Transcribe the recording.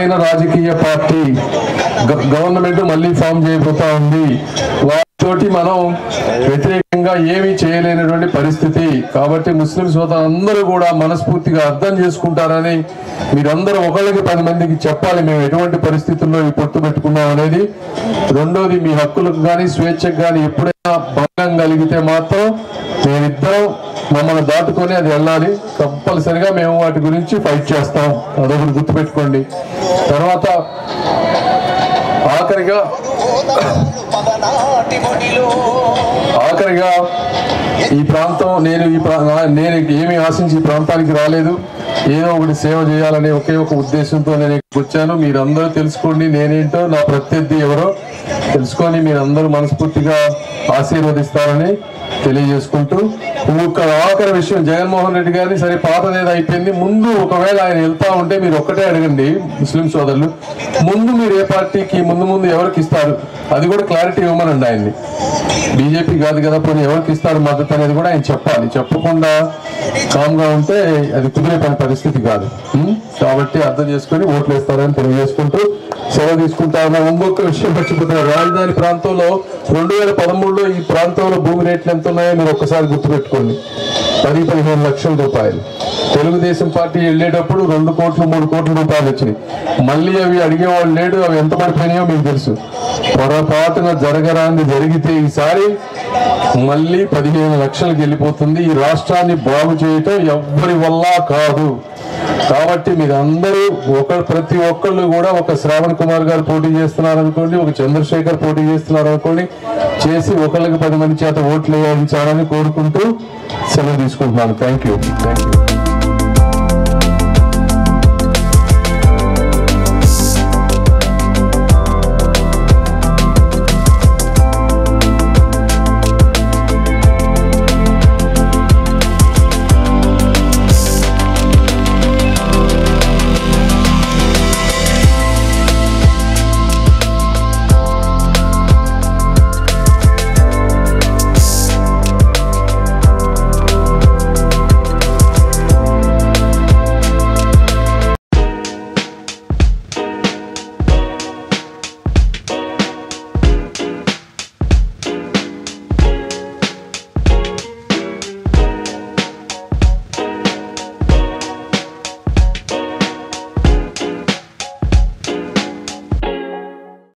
బలమైన రాజకీయ పార్టీ గ- గవర్నమెంట్ మళ్ళీ ఫామ్ చేయబోతా ఉంది వాటితోటి మనం వ్యతిరేకంగా ఏమీ చేయలేనటువంటి పరిస్థితి కాబట్టి ముస్లిం సోదరు అందరూ కూడా మనస్ఫూర్తిగా అర్థం చేసుకుంటారని మీరందరూ ఒకళ్ళకి పది మందికి చెప్పాలి మేము ఎటువంటి పరిస్థితుల్లో ఈ పొత్తు పెట్టుకున్నాం అనేది రెండోది మీ హక్కులకు కానీ స్వేచ్ఛకు కానీ ఎప్పుడైనా భంగం కలిగితే మాత్రం మేమిద్దరం మమ్మల్ని దాటుకొని అది వెళ్ళాలి కంపల్సరిగా మేము వాటి గురించి ఫైట్ చేస్తాం అదొకటి గుర్తుపెట్టుకోండి తర్వాత ఆఖరిగా ఆఖరిగా ఈ ప్రాంతం నేను ఈ ప్రా- నా- నేను ఏమి ఆశించి ఈ ప్రాంతానికి రాలేదు ఏదో ఒకటి సేవ చేయాలనే ఒకే ఒక ఉద్దేశంతో నేను ఇక్కడికి వచ్చాను మీరందరూ తెలుసుకోండి నేనేంటో నా ప్రత్యర్థి ఎవరో తెలుసుకొని మీరందరూ మనస్ఫూర్తిగా ఆశీర్వదిస్తారని తెలియజేసుకుంటూ ఇంకొక ఆఖరి విషయం జగన్మోహన్ రెడ్డి గారిని సరే పాతదేది అయిపోయింది ముందు ఒకవేళ ఆయన వెళ్తా ఉంటే మీరు ఒక్కటే అడగండి ముస్లిం సోదరులు ముందు మీరు ఏ పార్టీకి ముందు ముందు ఎవరికి ఇస్తారు అది కూడా క్లారిటీ ఇవ్వమనండి ఆయన్ని బీజేపీ కాదు కదా పోనీ ఎవరికి ఇస్తారు మద్దతు అనేది కూడా ఆయన చెప్పాలి చెప్పకుండా కామ్గా ఉంటే అది కుదిరే పని పరిస్థితి కాదు ఉం? కాబట్టి అర్థం చేసుకొని ఓట్లు వేస్తారని తెలియజేసుకుంటూ సెలవు తీసుకుంటా ఉన్నాం ఇంకొక విషయం మర్చిపోతున్నారు రాజధాని ప్రాంతంలో రెండు వేల పదమూడులో ఈ ప్రాంతంలో భూమి రేట్లు ఎంత ఉన్నాయో మీరు ఒక్కసారి గుర్తుపెట్టుకోండి పది పదిహేను లక్షల రూపాయలు తెలుగుదేశం పార్టీ వెళ్ళేటప్పుడు రెండు కోట్లు మూడు కోట్ల రూపాయలు వచ్చినాయి మళ్ళీ అవి అడిగేవాళ్ళు లేడు అవి ఎంత పడిపోయినాయో మీకు తెలుసు పొరపాటున జరగరాంది జరిగితే ఈసారి మళ్ళీ పదిహేను లక్షలకు వెళ్ళిపోతుంది ఈ రాష్ట్రాన్ని బాగు చేయటం ఎవ్వరి వల్ల కాదు కాబట్టి మీరు అందరూ ఒక ప్రతి ఒక్కళ్ళు కూడా ఒక శ్రావణ్ కుమార్ గారు పోటీ చేస్తున్నారు అనుకోండి ఒక చంద్రశేఖర్ పోటీ చేస్తున్నారు అనుకోండి చేసి ఒకళ్ళకి పది మంది చేత ఓట్లు వేయించాలని కోరుకుంటూ సెలవు తీసుకుంటున్నాను థ్యాంక్ యూ థ్యాంక్ యూ